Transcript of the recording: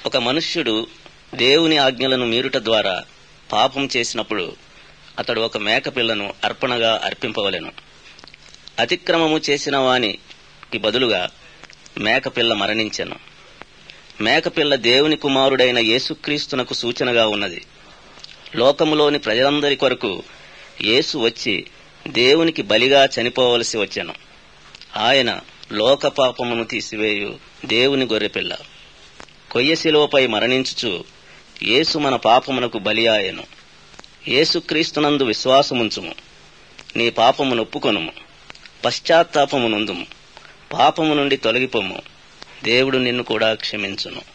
ఒక మనుష్యుడు దేవుని ఆజ్ఞలను మీరుట ద్వారా పాపం చేసినప్పుడు అతడు ఒక మేకపిల్లను అర్పణగా అర్పింపవలెను అతిక్రమము చేసిన వానికి బదులుగా మేకపిల్ల మరణించెను మేకపిల్ల దేవుని కుమారుడైన యేసుక్రీస్తునకు సూచనగా ఉన్నది లోకములోని ప్రజలందరి కొరకు యేసు వచ్చి దేవునికి బలిగా చనిపోవలసి వచ్చెను ఆయన లోక పాపమును తీసివేయు దేవుని గొర్రెపిల్ల కొయ్యశిలువపై మరణించుచు యేసు మన పాపమునకు బలి ఆయను యేసుక్రీస్తునందు విశ్వాసముంచుము నీ పాపము నొప్పుకొనుము పశ్చాత్తాపము నుందుము పాపము నుండి తొలగిపోము దేవుడు నిన్ను కూడా క్షమించును